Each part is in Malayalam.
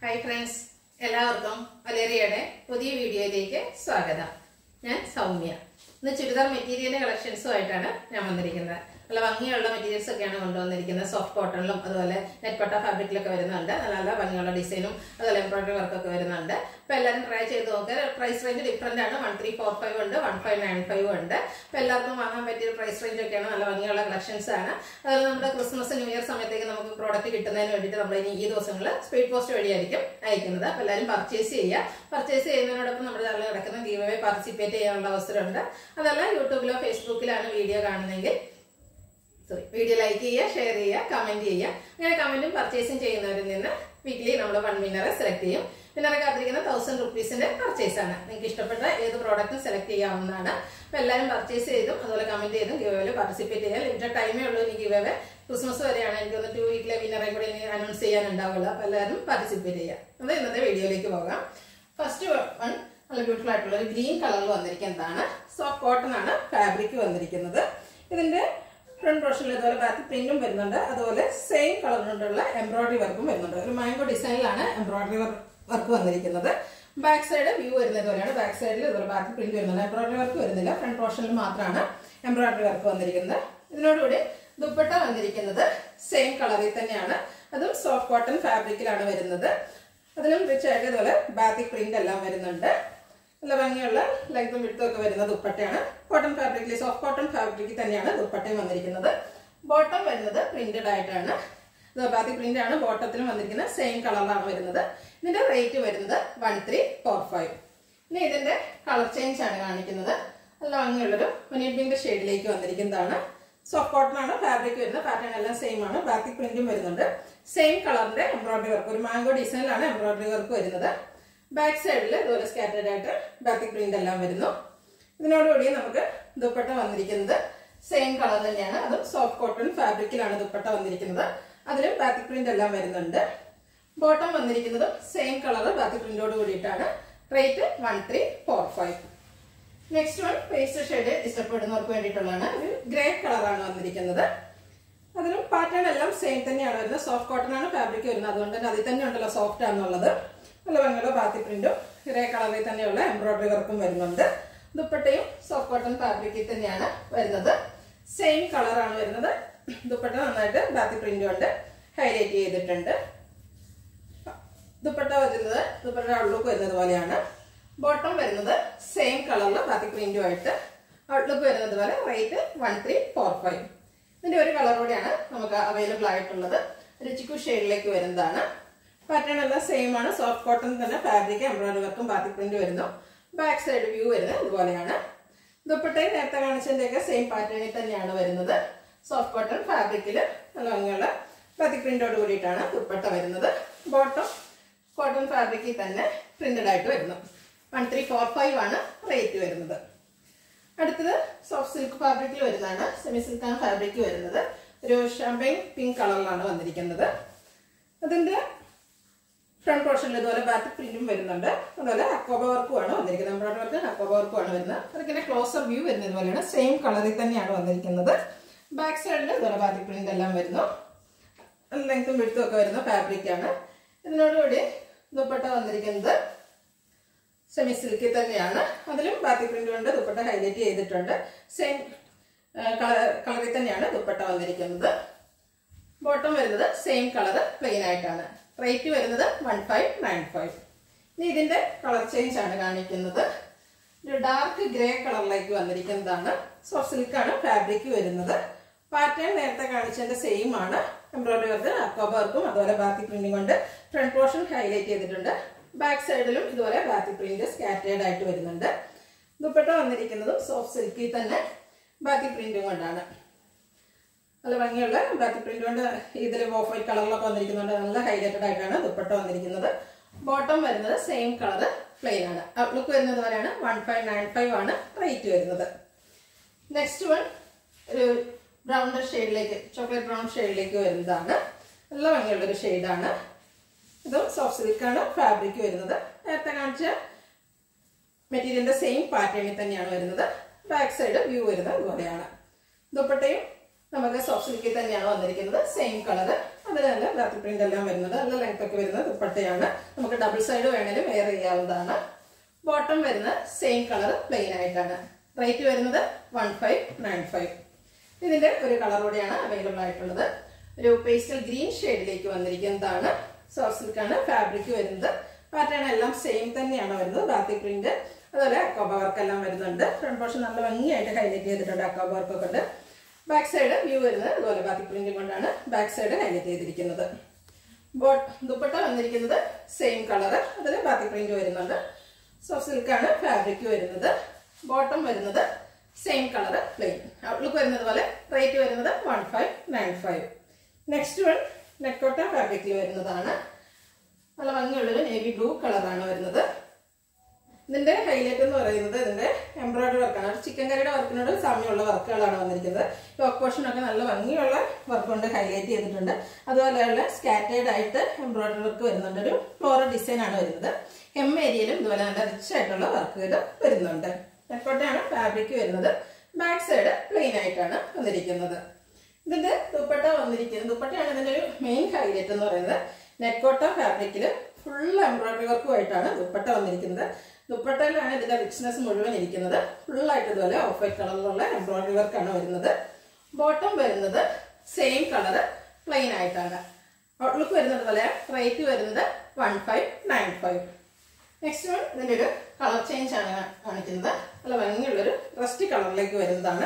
ഹായ് ഫ്രണ്ട്സ് എല്ലാവർക്കും മലേറിയയുടെ പുതിയ വീഡിയോയിലേക്ക് സ്വാഗതം ഞാൻ സൗമ്യ ഇന്ന് ചുരിദാർ മെറ്റീരിയൽ കളക്ഷൻസുമായിട്ടാണ് ഞാൻ വന്നിരിക്കുന്നത് നല്ല ഭംഗിയുള്ള മെറ്റീരിയൽസ് ഒക്കെയാണ് കൊണ്ടുവന്നിരിക്കുന്നത് സോഫ്റ്റ് കോട്ടണിലും അതുപോലെ നെറ്റ് കോട്ട ഫാബ്രിക്കിലൊക്കെ വരുന്നുണ്ട് നല്ല നല്ല ഭംഗിയുള്ള ഡിസൈനും അതുപോലെ എംബ്രോയിഡറി വർക്കൊക്കെ വരുന്നുണ്ട് അപ്പോൾ എല്ലാവരും ട്രൈ ചെയ്ത് നോക്കുക പ്രൈസ് റേഞ്ച് ഡിഫറെൻ്റ് ആണ് വൺ ത്രീ ഫോർ ഫൈവ് ഉണ്ട് വൺ ഫൈവ് നയൻ ഫൈവ് ഉണ്ട് അപ്പോൾ എല്ലാവർക്കും വാങ്ങാൻ പറ്റിയ പ്രൈസ് റേഞ്ച് ഒക്കെയാണ് നല്ല ഭംഗിയുള്ള കളക്ഷൻസ് ആണ് അതുപോലെ നമ്മുടെ ക്രിസ്മസ് ന്യൂ ഇയർ സമയത്തേക്ക് നമുക്ക് പ്രോഡക്റ്റ് കിട്ടുന്നതിന് വേണ്ടിയിട്ട് നമ്മൾ ഇനി ഈ ദിവസങ്ങൾ സ്പീഡ് പോസ്റ്റ് വഴിയായിരിക്കും അയക്കുന്നത് അപ്പോൾ എല്ലാവരും പർച്ചേസ് ചെയ്യുക പർച്ചേസ് ചെയ്യുന്നതിനോടൊപ്പം നമ്മുടെ ചാനൽ കിടക്കുന്ന ഗീവ് അവേ പാർട്ടിസിപ്പേറ്റ് ചെയ്യാനുള്ള അവസരമുണ്ട് അതല്ല യൂട്യൂബിലോ ഫേസ്ബുക്കിലാണ് വീഡിയോ കാണുന്നതെങ്കിൽ സോറി വീഡിയോ ലൈക്ക് ചെയ്യുക ഷെയർ ചെയ്യുക കമന്റ് ചെയ്യുക അങ്ങനെ കമന്റും പർച്ചേസും ചെയ്യുന്നവരിൽ നിന്ന് വീക്കിലി നമ്മൾ വൺ വിന്നറെ സെലക്ട് ചെയ്യും വിന്നറെ കാത്തിരിക്കുന്ന തൗസൻഡ് റുപ്പീസിന്റെ പർച്ചേസ് ആണ് നിങ്ങൾക്ക് ഇഷ്ടപ്പെട്ട ഏത് പ്രോഡക്റ്റും സെലക്ട് ചെയ്യാവുന്നതാണ് അപ്പൊ എല്ലാവരും പർച്ചേസ് ചെയ്തും അതുപോലെ കമന്റ് ചെയ്തും ഗിവേയിൽ പാർട്ടിസിപ്പേറ്റ് ചെയ്യാൻ ലിമിറ്റഡ് ടൈമേ ഉള്ളൂ ഇനി ഗിവേവേ ക്രിസ്മസ് വരെയാണ് എനിക്ക് ഒന്ന് ടു വീക്കിലെ വിന്നറെ കൂടി ഇനി അനൗൺസ് ചെയ്യാനുണ്ടാവുള്ളൂ അപ്പൊ എല്ലാവരും പാർട്ടിസിപ്പേറ്റ് ചെയ്യാം അത് ഇന്നത്തെ വീഡിയോയിലേക്ക് പോകാം ഫസ്റ്റ് വൺ നല്ല ബ്യൂട്ടിഫുൾ ആയിട്ടുള്ള ഒരു ഗ്രീൻ കളറിൽ വന്നിരിക്കുന്നതാണ് സോഫ്റ്റ് കോട്ടൺ ആണ് ഫാബ്രിക് വന്നിരിക്കുന്നത് ഇതിന്റെ ഫ്രണ്ട് പോർഷനിൽ ഇതുപോലെ ബാക്ക് പ്രിന്റും വരുന്നുണ്ട് അതുപോലെ സെയിം കളറിലുള്ള എംബ്രോയിഡറി വർക്കും വരുന്നുണ്ട് ഒരു മാംഗോ ഡിസൈനിലാണ് എംബ്രോയിഡറി വർക്ക് വന്നിരിക്കുന്നത് ബാക്ക് സൈഡ് വ്യൂ വരുന്നത് പോലെയാണ് ബാക്ക് സൈഡിൽ ഇതുപോലെ ബാക്ക് പ്രിന്റ് വരുന്നുണ്ട് എംബ്രോയിഡറി വർക്ക് വരുന്നില്ല ഫ്രണ്ട് പോർഷനിൽ മാത്രമാണ് എംബ്രോയിഡറി വർക്ക് വന്നിരിക്കുന്നത് ഇതിനോടുകൂടി ദുപ്പട്ട വന്നിരിക്കുന്നത് സെയിം കളറിൽ തന്നെയാണ് അതും സോഫ്റ്റ് കോട്ടൺ ഫാബ്രിക്കിലാണ് വരുന്നത് അതിലും റിച്ച് ആയിട്ട് ഇതുപോലെ ബാത്തിക് പ്രിന്റ് എല്ലാം വരുന്നുണ്ട് നല്ല ഭംഗിയുള്ള ലെങ്തും വിട്ടും ഒക്കെ വരുന്ന ദുപ്പട്ടയാണ് കോട്ടൺ ഫാബ്രിക്കിൽ സോഫ്റ്റ് കോട്ടൺ ഫാബ്രിക്കിൽ തന്നെയാണ് ദുപ്പട്ടയും വന്നിരിക്കുന്നത് ബോട്ടം വരുന്നത് പ്രിന്റഡ് ആയിട്ടാണ് ബാത്തിക് പ്രിന്റ് ആണ് ബോട്ടത്തിലും വന്നിരിക്കുന്നത് സെയിം കളറിലാണ് വരുന്നത് ഇതിന്റെ റേറ്റ് വരുന്നത് വൺ ത്രീ ഫോർ ഫൈവ് ഇനി ഇതിന്റെ കളർ ചേഞ്ച് ആണ് കാണിക്കുന്നത് നല്ല ഭംഗിയുള്ളൊരു ഒനിയൻ പിങ്ക് ഷെയ്ഡിലേക്ക് വന്നിരിക്കുന്നതാണ് സോഫ്റ്റ് കോട്ടൺ ആണ് ഫാബ്രിക് വരുന്നത് പാറ്റേൺ എല്ലാം സെയിം ആണ് ബാത്തിക് പ്രിന്റും വരുന്നുണ്ട് സെയിം കളറിന്റെ എംബ്രോയിഡറി വർക്ക് ഒരു മാംഗോ ഡിസൈനിലാണ് എംബ്രോയിഡറി വർക്ക് വരുന്നത് ബാക്ക് സൈഡിൽ ഇതുപോലെ സ്കാറ്റേഡ് ആയിട്ട് ബാത്തിക് പ്രിന്റ് എല്ലാം വരുന്നു ഇതിനോടുകൂടി നമുക്ക് ദുപ്പട്ട വന്നിരിക്കുന്നത് സെയിം കളർ തന്നെയാണ് അതും സോഫ്റ്റ് കോട്ടൺ ഫാബ്രിക്കിലാണ് ദുപ്പട്ട വന്നിരിക്കുന്നത് അതിലും ബാത്തിക് പ്രിന്റ് എല്ലാം വരുന്നുണ്ട് ബോട്ടം വന്നിരിക്കുന്നതും സെയിം കളർ ബാത്തിക് പ്രിന്റോട് കൂടിയിട്ടാണ് rate one three four five next one pastel shade ഇഷ്ടപ്പെടുന്നവർക്ക് വേണ്ടിയിട്ടുള്ളതാണ് ഒരു ഗ്രേ കളറാണ് വന്നിരിക്കുന്നത് അതിലും പാറ്റേൺ എല്ലാം സെയിം തന്നെയാണ് വരുന്നത് സോഫ്റ്റ് കോട്ടൺ ആണ് ഫാബ്രിക് വരുന്നത് അതുകൊണ്ട് തന്നെ അതിൽ തന്നെ ഉണ്ടല്ലോ സോഫ്റ്റ് ആണെന്നുള്ളത് നല്ല ഭംഗിയുള്ള ബാത്തി പ്രിന്റും ഗ്രേ കളറിൽ തന്നെയുള്ള എംബ്രോയിഡറി വർക്കും വരുന്നുണ്ട് ദുപ്പട്ടയും സോഫ്റ്റ് കോട്ടൺ ഫാബ്രിക്കിൽ തന്നെയാണ് വരുന്നത് സെയിം കളറാണ് വരുന്നത് ദുപ്പട്ട നന്നായിട്ട് ബാത്തി പ്രിന്റും ഉണ്ട് ഹൈലൈറ്റ് ചെയ്തിട്ടുണ്ട് ദുപ്പട്ട വരുന്നത് ദുപ്പട്ട ഔട്ട്ലുക്ക് വരുന്നത് പോലെയാണ് ബോട്ടം വരുന്നത് സെയിം കളറിൽ ബാത്തി പ്രിന്റുമായിട്ട് ഔട്ട്ലുക്ക് വരുന്നത് പോലെ rate one three four five ഇതിന്റെ ഒരു കളർ കൂടിയാണ് നമുക്ക് അവൈലബിൾ ആയിട്ടുള്ളത് ഒരു ചിക്കു ഷെയ്ഡിലേക്ക് വരുന്നതാണ് പാറ്റേൺ എല്ലാം സെയിം ആണ് സോഫ്റ്റ് കോട്ടൺ തന്നെ ഫാബ്രിക് എംബ്രോയിഡറി വർക്കും ബാത്തി പ്രിന്റ് വരുന്നു ബാക്ക് സൈഡ് വ്യൂ വരുന്നത് ഇതുപോലെയാണ് ദുപ്പട്ടയും നേരത്തെ കാണിച്ചതിന്റെയൊക്കെ സെയിം പാറ്റേണിൽ തന്നെയാണ് വരുന്നത് സോഫ്റ്റ് കോട്ടൺ ഫാബ്രിക്കിൽ നല്ല ഭംഗിയുള്ള ബാത്തി പ്രിന്റോട് കൂടിയിട്ടാണ് ദുപ്പട്ട വരുന്നത് ബോട്ടം കോട്ടൺ ഫാബ്രിക്കിൽ തന്നെ പ്രിന്റഡ് ആയിട്ട് വരുന്നു വൺ ത്രീ ഫോർ ഫൈവ് ആണ് റേറ്റ് വരുന്നത് അടുത്തത് സോഫ്റ്റ് സിൽക്ക് ഫാബ്രിക്കിൽ വരുന്നതാണ് സെമി സിൽക്കാണ് ഫാബ്രിക് വരുന്നത് ഒരു ഷാമ്പൈൻ പിങ്ക് കളറിലാണ് വന്നിരിക്കുന്നത് അതിന്റെ ഫ്രണ്ട് പോർഷനിൽ ഇതുപോലെ ബാക്ക് പ്രിന്റും വരുന്നുണ്ട് അതുപോലെ അക്കോബ വർക്കുമാണ് വന്നിരിക്കുന്നത് എംബ്രോയിഡറി വർക്ക് അക്കോബ വർക്കുമാണ് വരുന്നത് അതൊക്കെ ക്ലോസർ വ്യൂ വരുന്നത് പോലെയാണ് സെയിം കളറിൽ തന്നെയാണ് വന്നിരിക്കുന്നത് ബാക്ക് സൈഡിൽ ഇതുപോലെ ബാക്ക് പ്രിന്റ് എല്ലാം വരുന്നു ലെങ്ത്തും വിടുത്തും ഒക്കെ വരുന്ന ഫാബ്രിക് ആണ് ഇതിനോടുകൂടി ദുപ്പട്ട വന്നിരിക്കുന്നത് സെമി സിൽക്കിൽ തന്നെയാണ് അതിലും ബാത്തി പ്രിന്റ് കൊണ്ട് ദുപ്പട്ട ഹൈലൈറ്റ് ചെയ്തിട്ടുണ്ട് സെയിം കളറിൽ തന്നെയാണ് ദുപ്പട്ട വന്നിരിക്കുന്നത് ബോട്ടം വരുന്നത് സെയിം കളർ പ്ലെയിൻ ആയിട്ടാണ് റേറ്റ് വരുന്നത് വൺ ഫൈവ് നയൻ ഫൈവ് ഇനി ഇതിന്റെ കളർ ചേഞ്ച് ആണ് കാണിക്കുന്നത് ഒരു ഡാർക്ക് ഗ്രേ കളറിലേക്ക് വന്നിരിക്കുന്നതാണ് സോഫ്റ്റ് സിൽക്കാണ് ഫാബ്രിക് വരുന്നത് പാറ്റേൺ നേരത്തെ കാണിച്ചതിന്റെ സെയിം ആണ് എംബ്രോയിഡറി വർക്ക് അക്കോബ വർക്കും അതുപോലെ ബാത്തി പ്രിന്റും കൊണ്ട് ഫ്രണ്ട് പോർഷൻ ഹൈലൈറ്റ് ചെയ്തിട്ടുണ്ട് ബാക്ക് സൈഡിലും ഇതുപോലെ ബാത്തി പ്രിന്റ് സ്കാറ്റേഡ് ആയിട്ട് വരുന്നുണ്ട് ദുപ്പട്ട വന്നിരിക്കുന്നതും സോഫ്റ്റ് സിൽക്കിൽ തന്നെ ബാത്തി പ്രിന്റും കൊണ്ടാണ് നല്ല ഭംഗിയുള്ള ബാക്കി പ്രിന്റ് കൊണ്ട് ഇതിൽ ഓഫ് വൈറ്റ് കളറിലൊക്കെ വന്നിരിക്കുന്നുണ്ട് നല്ല ഹൈലൈറ്റഡ് ആയിട്ടാണ് ദുപ്പട്ട വന്നിരിക്കുന്നത് ബോട്ടം വരുന്നത് സെയിം കളർ പ്ലെയിൻ ആണ് ഔട്ട്ലുക്ക് വരുന്നത് പോലെയാണ് വൺ ഫൈവ് നയൻ ഫൈവ് ആണ് റേറ്റ് വരുന്നത് നെക്സ്റ്റ് വൺ ഒരു ബ്രൗൺ ഷെയ്ഡിലേക്ക് ചോക്ലേറ്റ് ബ്രൗൺ ഷെയ്ഡിലേക്ക് വരുന്നതാണ് നല്ല ഭംഗിയുള്ള ഒരു ഷെയ്ഡാണ് ഇതും സോഫ്റ്റ് സിൽക്കാണ് ഫാബ്രിക് വരുന്നത് നേരത്തെ കാണിച്ച മെറ്റീരിയലിന്റെ സെയിം പാറ്റേണിൽ തന്നെയാണ് വരുന്നത് ബാക്ക് സൈഡ് വ്യൂ വരുന്നത് ഇതുപോലെയാണ് ദുപ്പട്ടയും നമുക്ക് സോഫ്റ്റ് സിൽക്കിൽ തന്നെയാണ് വന്നിരിക്കുന്നത് സെയിം കളർ അതിൽ നല്ല ബാത്തി പ്രിന്റ് എല്ലാം വരുന്നത് നല്ല ലെങ്ത് ഒക്കെ വരുന്ന ദുപ്പട്ടയാണ് നമുക്ക് ഡബിൾ സൈഡ് വേണേലും വെയർ ചെയ്യാവുന്നതാണ് ബോട്ടം വരുന്ന സെയിം കളർ പ്ലെയിൻ ആയിട്ടാണ് റേറ്റ് വരുന്നത് വൺ ഫൈവ് നയൻ ഫൈവ് ഇതിന്റെ ഒരു കളർ കൂടിയാണ് അവൈലബിൾ ആയിട്ടുള്ളത് ഒരു പേസ്റ്റൽ ഗ്രീൻ ഷെയ്ഡിലേക്ക് വന്നിരിക്കുന്നതാണ് സോഫ്റ്റ് സിൽക്കാണ് ഫാബ്രിക് വരുന്നത് പാറ്റേൺ എല്ലാം സെയിം തന്നെയാണ് വരുന്നത് ബാത്തി പ്രിന്റ് അതുപോലെ അക്കോബ വർക്ക് എല്ലാം വരുന്നുണ്ട് ഫ്രണ്ട് പോർഷൻ നല്ല ഭംഗിയായിട്ട് ഹൈലൈറ്റ് ചെയ്തിട്ടുണ്ട് അക്കോബ വർക്ക് ഒക്കെ ഉണ്ട് ബാക്ക് സൈഡ് വ്യൂ വരുന്നത് അതുപോലെ ബാത്തി പ്രിന്റ് കൊണ്ടാണ് ബാക്ക് സൈഡ് ഹൈലൈറ്റ് ചെയ്തിരിക്കുന്നത് ബോട്ട് ദുപ്പട്ട വന്നിരിക്കുന്നത് സെയിം കളർ അതിൽ ബാത്തി പ്രിന്റ് വരുന്നുണ്ട് സോഫ്റ്റ് സിൽക്കാണ് ഫാബ്രിക് വരുന്നത് ബോട്ടം വരുന്നത് സെയിം കളർ പ്ലെയിൻ ഔട്ട്ലുക്ക് വരുന്നത് പോലെ റേറ്റ് വരുന്നത് one five nine five next one നെക്കോട്ട ഫാബ്രിക്കിൽ വരുന്നതാണ് നല്ല ഭംഗിയുള്ളൊരു നേവി ബ്ലൂ കളറാണ് വരുന്നത് ഇതിന്റെ ഹൈലൈറ്റ് എന്ന് പറയുന്നത് ഇതിന്റെ എംബ്രോയിഡറി വർക്കാണ് ചിക്കൻ കറിയുടെ വർക്കിനോട് സാമ്യമുള്ള വർക്കുകളാണ് വന്നിരിക്കുന്നത് ടോപ്പ് പോർഷൻ ഒക്കെ നല്ല ഭംഗിയുള്ള വർക്ക് കൊണ്ട് ഹൈലൈറ്റ് ചെയ്തിട്ടുണ്ട് അതുപോലെയുള്ള സ്കാറ്റേഡ് ആയിട്ട് എംബ്രോയിഡറി വർക്ക് വരുന്നുണ്ട് ഒരു ഫ്ലോറൽ ഡിസൈൻ ആണ് വരുന്നത് എം ഏരിയയിലും ഇതുപോലെ നല്ല റിച്ച് ആയിട്ടുള്ള വർക്കുകൾ വരുന്നുണ്ട് നെക്കോട്ടയാണ് ഫാബ്രിക് വരുന്നത് ബാക്ക് സൈഡ് പ്ലെയിൻ ആയിട്ടാണ് വന്നിരിക്കുന്നത് ഇതിന്റെ ദുപ്പട്ട വന്നിരിക്കുന്നത് ദുപ്പട്ടയാണ് ഇതിന്റെ ഒരു മെയിൻ ഹൈലൈറ്റ് എന്ന് പറയുന്നത് നെക്കോട്ട ഫാബ്രിക്കിൽ ഫുൾ എംബ്രോയിഡറി വർക്കുമായിട്ടാണ് ദുപ്പട്ട വന്നിരിക്കുന്നത് ദുപ്പട്ടയിലാണ് ഇതിന്റെ റിച്ച്നെസ് മുഴുവൻ ഇരിക്കുന്നത് ഫുള്ളായിട്ട് ഇതുപോലെ ഓഫ് വൈറ്റ് കളറിലുള്ള എംബ്രോയിഡറി വർക്കാണ് വരുന്നത് ബോട്ടം വരുന്നത് സെയിം കളർ പ്ലെയിൻ ആയിട്ടാണ് ഔട്ട്ലുക്ക് വരുന്നത് പോലെ റേറ്റ് വരുന്നത് one five nine five next one ഇതിന്റെ ഒരു കളർ ചേഞ്ച് ആണ് കാണിക്കുന്നത് നല്ല ഭംഗിയുള്ളൊരു റസ്റ്റ് കളറിലേക്ക് വരുന്നതാണ്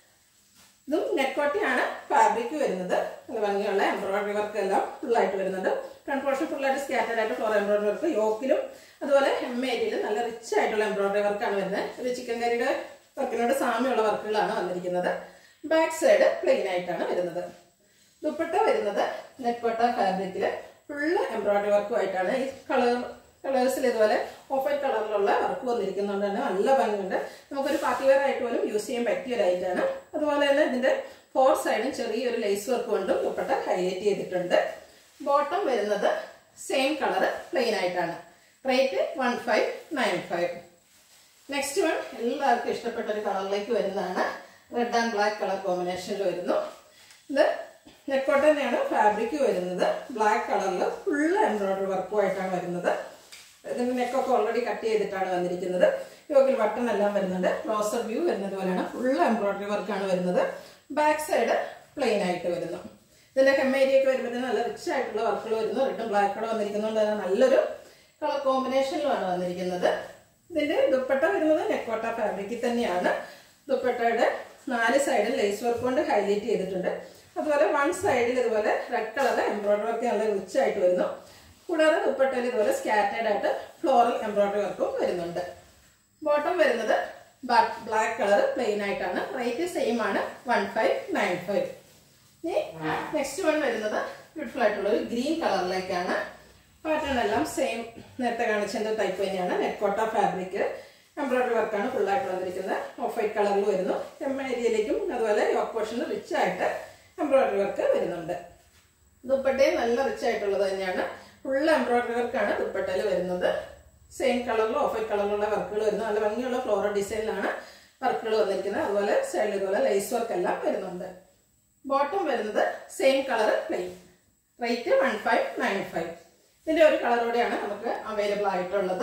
ഇതും നെക്കോട്ടിയാണ് ഫാബ്രിക് വരുന്നത് നല്ല ഭംഗിയുള്ള എംബ്രോയിഡറി വർക്ക് എല്ലാം ഫുള്ളായിട്ട് വരുന്നുണ്ട് ഫ്രണ്ട് പോർഷൻ ഫുള്ളായിട്ട് സ്കാറ്റേഡ് ആയിട്ട് ഫ്ലോർ എംബ്രോയിഡറി വർക്ക് യോക്കിലും അതുപോലെ ഹെം ഏരിയയിലും നല്ല റിച്ച് ആയിട്ടുള്ള എംബ്രോയിഡറി വർക്കാണ് വരുന്നത് ഒരു ചിക്കൻ കറിയുടെ വർക്കിനോട് സാമ്യമുള്ള വർക്കുകളാണ് വന്നിരിക്കുന്നത് ബാക്ക് സൈഡ് പ്ലെയിൻ ആയിട്ടാണ് വരുന്നത് ദുപ്പട്ട വരുന്നത് നെക്കോട്ട ഫാബ്രിക്കിൽ ഫുള്ള് എംബ്രോയിഡറി വർക്കുമായിട്ടാണ് ഈ കളർ കളേഴ്സിൽ ഇതുപോലെ ഓഫ് വൈറ്റ് കളറിലുള്ള വർക്ക് വന്നിരിക്കുന്നതുകൊണ്ട് തന്നെ നല്ല ഭംഗിയുണ്ട് നമുക്കൊരു പാർട്ടി വെയർ ആയിട്ട് പോലും യൂസ് ചെയ്യാൻ പറ്റിയ ഒരു ഐറ്റാണ് അതുപോലെ തന്നെ ഇതിന്റെ ഫോർ സൈഡും ചെറിയൊരു ലേസ് വർക്ക് കൊണ്ടും ദുപ്പട്ട ഹൈലൈറ്റ് ചെയ്തിട്ടുണ്ട് ബോട്ടം വരുന്നത് സെയിം കളർ പ്ലെയിൻ ആയിട്ടാണ് rate one five nine five next one എല്ലാവർക്കും ഇഷ്ടപ്പെട്ട ഒരു കളറിലേക്ക് വരുന്നതാണ് റെഡ് ആൻഡ് ബ്ലാക്ക് കളർ കോമ്പിനേഷനിൽ വരുന്നു ഇത് നെക്കോട്ട തന്നെയാണ് ഫാബ്രിക് വരുന്നത് ബ്ലാക്ക് കളറിൽ ഫുൾ എംബ്രോയിഡറി വർക്കുമായിട്ടാണ് വരുന്നത് ഇതിന്റെ നെക്കൊക്കെ ഓൾറെഡി കട്ട് ചെയ്തിട്ടാണ് വന്നിരിക്കുന്നത് യോഗിൽ ബട്ടൺ എല്ലാം വരുന്നുണ്ട് ക്ലോസർ വ്യൂ വരുന്നത് പോലെയാണ് ഫുൾ എംബ്രോയിഡറി വർക്കാണ് വരുന്നത് ബാക്ക് സൈഡ് പ്ലെയിൻ ആയിട്ട് വരുന്നു ഇതിന്റെ ഹെം ഏരിയ ഒക്കെ വരുമ്പോഴത്തേന് നല്ല റിച്ച് ആയിട്ടുള്ള വർക്കുകൾ വരുന്നു റെഡും ബ്ലാക്ക് കൂടെ വന്നിരിക്കുന്നതുകൊണ്ട് തന്നെ നല്ലൊരു കളർ കോമ്പിനേഷനിലുമാണ് വന്നിരിക്കുന്നത് ഇതിന്റെ ദുപ്പട്ട വരുന്നത് നെക്കോട്ട ഫാബ്രിക്കിൽ തന്നെയാണ് ദുപ്പട്ടയുടെ നാല് സൈഡിൽ ലേസ് വർക്ക് കൊണ്ട് ഹൈലൈറ്റ് ചെയ്തിട്ടുണ്ട് അതുപോലെ വൺ സൈഡിൽ ഇതുപോലെ റെഡ് കളർ എംബ്രോയിഡറി വർക്ക് നല്ല റിച്ച് ആയിട്ട് വരുന്നു കൂടാതെ ദുപ്പട്ടയിൽ ഇതുപോലെ സ്കാറ്റേഡ് ആയിട്ട് ഫ്ലോറൽ എംബ്രോയിഡറി വർക്കും വരുന്നുണ്ട് ബോട്ടം വരുന്നത് ബ്ലാക്ക് കളർ പ്ലെയിൻ ആയിട്ടാണ് റേറ്റ് സെയിം ആണ് വൺ ഫൈവ് നയൻ ഫൈവ് ഇനി നെക്സ്റ്റ് വൺ വരുന്നത് ബ്യൂട്ടിഫുൾ ആയിട്ടുള്ള ഒരു ഗ്രീൻ കളറിലേക്കാണ് പാറ്റേൺ എല്ലാം സെയിം നേരത്തെ കാണിച്ചതിന്റെ ടൈപ്പ് തന്നെയാണ് നെക്കോട്ട ഫാബ്രിക് എംബ്രോയിഡറി വർക്കാണ് ഫുള്ളായിട്ട് വന്നിരിക്കുന്നത് ഓഫ് വൈറ്റ് കളറിൽ വരുന്നു എം ഏരിയയിലേക്കും അതുപോലെ യോക്ക് പോർഷന് റിച്ച് ആയിട്ട് എംബ്രോയിഡറി വർക്ക് വരുന്നുണ്ട് ദുപ്പട്ടയും നല്ല റിച്ച് ആയിട്ടുള്ളത് തന്നെയാണ് ഫുൾ എംബ്രോയിഡറി വർക്കാണ് ദുപ്പട്ടയിൽ വരുന്നത് സെയിം കളറിൽ ഓഫ് വൈറ്റ് കളറിലുള്ള വർക്കുകൾ വരുന്നു നല്ല ഭംഗിയുള്ള ഫ്ലോറൽ ഡിസൈനിലാണ് വർക്കുകൾ വന്നിരിക്കുന്നത് അതുപോലെ സൈഡിൽ ഇതുപോലെ ലേസ് വർക്ക് എല്ലാം വരുന്നുണ്ട് ബോട്ടം വരുന്നത് same colour plain rate one five nine five ഇതിന്റെ ഒരു കളറോടെയാണ് നമുക്ക് അവൈലബിൾ ആയിട്ടുള്ളത്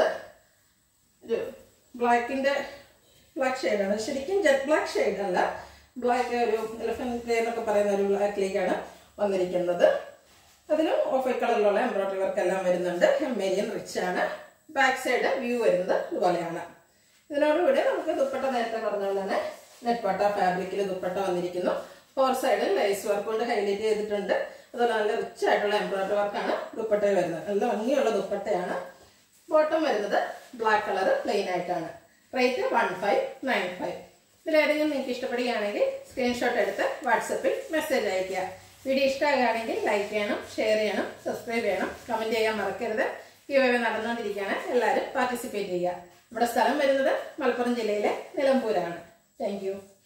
ഒരു ബ്ലാക്കിന്റെ ബ്ലാക്ക് ഷെയ്ഡാണ് ശരിക്കും ജെറ്റ് ബ്ലാക്ക് ഷെയ്ഡ് അല്ല ബ്ലാക്ക് ഒരു എലഫന്റ് ഗ്രേ എന്നൊക്കെ പറയുന്ന ഒരു ബ്ലാക്കിലേക്കാണ് വന്നിരിക്കുന്നത് അതിലും ഓഫ് വൈറ്റ് കളറിലുള്ള എംബ്രോയിഡറി വർക്ക് എല്ലാം വരുന്നുണ്ട് ഹെമ്മേരിയൻ റിച്ച് ആണ് ബാക്ക് സൈഡ് വ്യൂ വരുന്നത് ഇതുപോലെയാണ് ഇതിനോടുകൂടി നമുക്ക് ദുപ്പട്ട നേരത്തെ പറഞ്ഞ പോലെ തന്നെ നെറ്റ്പട്ട ഫാബ്രിക്കിൽ ദുപ്പട്ട വന്നിരിക്കുന്നു ഫോർ സൈഡിൽ ലൈസ് വർക്ക് കൊണ്ട് ഹൈലൈറ്റ് ചെയ്തിട്ടുണ്ട് അതുപോലെ നല്ല റിച്ച് ആയിട്ടുള്ള എംബ്രോയിഡറി വർക്കാണ് ദുപ്പട്ടയിൽ വരുന്നത് നല്ല ഭംഗിയുള്ള ദുപ്പട്ടയാണ് ബോട്ടം വരുന്നത് ബ്ലാക്ക് കളർ പ്ലെയിൻ ആയിട്ടാണ് rate one five nine five ഇതിലേതെങ്കിലും നിങ്ങൾക്ക് ഇഷ്ടപ്പെടുകയാണെങ്കിൽ സ്ക്രീൻഷോട്ട് എടുത്ത് വാട്സപ്പിൽ മെസ്സേജ് അയയ്ക്കുക വീഡിയോ ഇഷ്ടമാകുകയാണെങ്കിൽ ലൈക്ക് ചെയ്യണം ഷെയർ ചെയ്യണം സബ്സ്ക്രൈബ് ചെയ്യണം കമൻറ്റ് ചെയ്യാൻ മറക്കരുത് ഈ വേ നടന്നുകൊണ്ടിരിക്കുകയാണ് എല്ലാവരും പാർട്ടിസിപ്പേറ്റ് ചെയ്യുക നമ്മുടെ സ്ഥലം വരുന്നത് മലപ്പുറം ജില്ലയിലെ നിലമ്പൂരാണ് താങ്ക്